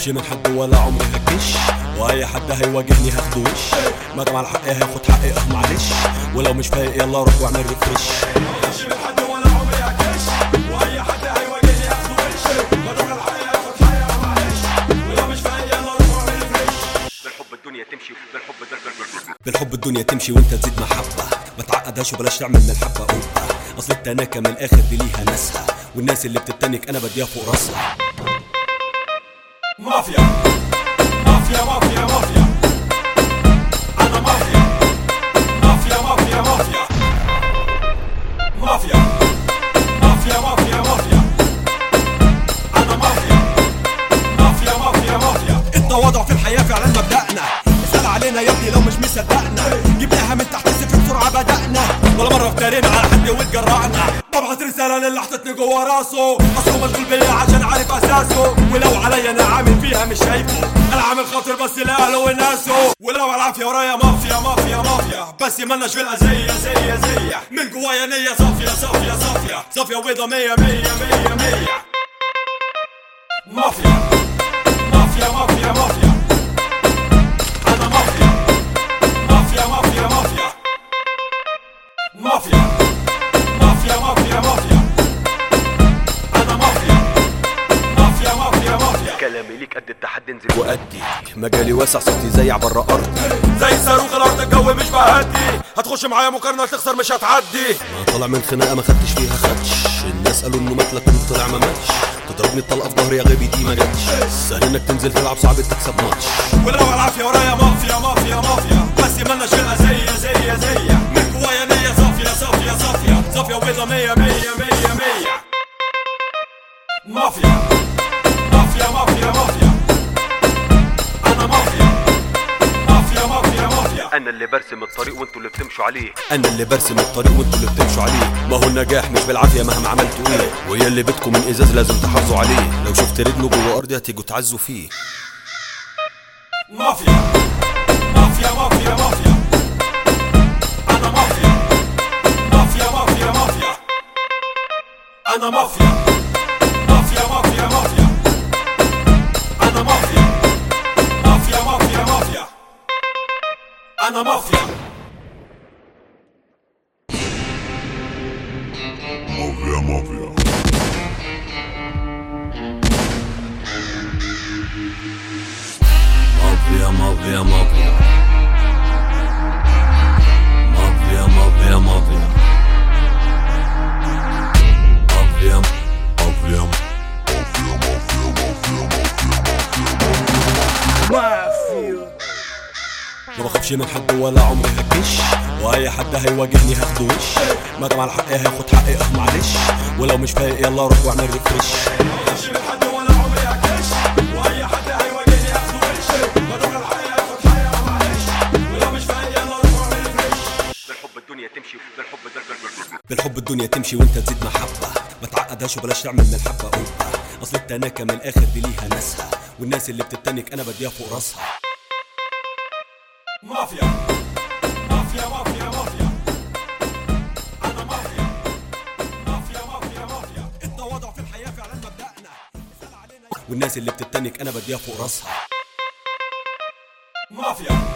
بخافش من حد ولا عمري هكش واي حد هيواجهني هاخده وش ما دام على حقي هاخد حقي اه معلش ولو مش فايق يلا روح واعمل ريفرش بخافش من حد ولا عمري هكش واي حد هيواجهني هاخده وش ما دام على حقي هاخد حقي اه معلش ولو مش فايق يلا روح واعمل ريفرش بالحب الدنيا تمشي بالحب ده بالحب الدنيا تمشي وانت تزيد محبة ما تعقدهاش وبلاش تعمل من الحبة قبة اصل التناكة من الاخر دي ليها ناسها والناس اللي بتتنك انا بديها فوق راسها مافيا مافيا مافيا مافيا انا مافيا مافيا مافيا مافيا مافيا مافيا مافيا مافيا انا مافيا مافيا مافيا مافيا التواضع في الحياة فعلا مبدأنا اسأل علينا يا ابني لو مش مصدقنا جبناها من تحت الصفر بسرعة بدأنا ولا مرة افترينا على حد واتجرأنا ببعت رسالة للي حطتني جوا راسه اصله مشغول بيا عشان عارف اساسه ولو عليا انا عامل فيها مش شايفه انا عامل خاطر بس لاهله وناسه ولو العافية ورايا مافيا مافيا مافيا بس مالناش في الأذية زي زي من جوايا نية صافية صافية صافية صافية وبيضة مية مية مية مية مافيا مافيا مافيا مافيا انا مافيا مافيا مافيا مافيا مافيا مافيا مافيا مافيا انا مافيا مافيا مافيا مافيا كلامي ليك قد التحدي انزل وأدي مجالي واسع صوتي زيع برا أرضي زي صاروخ الارض الجو مش بهدي هتخش معايا مقارنه تخسر مش هتعدي أنا طالع من خناقة ما خدتش فيها خدش الناس قالوا انه مات لكن طلع ما ماتش تضربني الطلقة في ظهري يا غبي دي ما جاتش سهل انك تنزل تلعب صعب تكسب ماتش ولو العافيه ورايا مافيا مافيا مافيا بس مالناش في الأذية زي زي من جوايا نية صافية صافية صافية صافية وبيضة مية مية مية مية مافيا مافيا مافيا مافيا أنا مافيا مافيا مافيا مافيا انا اللي برسم الطريق وانتوا اللي بتمشوا عليه انا اللي برسم الطريق وانتوا اللي بتمشوا عليه ما هو النجاح مش بالعافيه مهما عملتوا ايه ويا اللي بيتكم من ازاز لازم تحافظوا عليه لو شفت رجله جوه ارضي هتيجوا تعزوا فيه مافيا مافيا مافيا مافيا أنا مافيا مافيا مافيا مافيا أنا مافيا مافيا مافيا مافيا أنا مافيا مافيا مافيا مافيا أنا مافيا Mafia, mafia. مافيا مافيا مافيا مافيا مافيا مافيا مافيا Mafia, mafia, mafia, mafia, ما بخافش من حد ولا عمري هكش واي حد هيواجهني هاخده وش ما دام على حقي هاخد حقي اه معلش ولو مش فايق يلا روح واعمل ريفرش ماشي من حد ولا عمري هكش وأي حد هيواجهني هاخده وش ما دام الحقيقة هاخد حقيقة معلش ولو مش فايق يلا روح واعمل ريفرش بالحب الدنيا تمشي بالحب ده بالحب الدنيا تمشي وانت تزيد محبة ما تعقدهاش وبلاش تعمل من الحبة قبة اصل التناكة من الاخر دي ليها ناسها والناس اللي بتتنك انا بديها فوق راسها مافيا مافيا مافيا مافيا انا مافيا مافيا مافيا مافيا التواضع في الحياة فعلا مبدأنا والناس اللي بتتنك انا بديها فوق راسها مافيا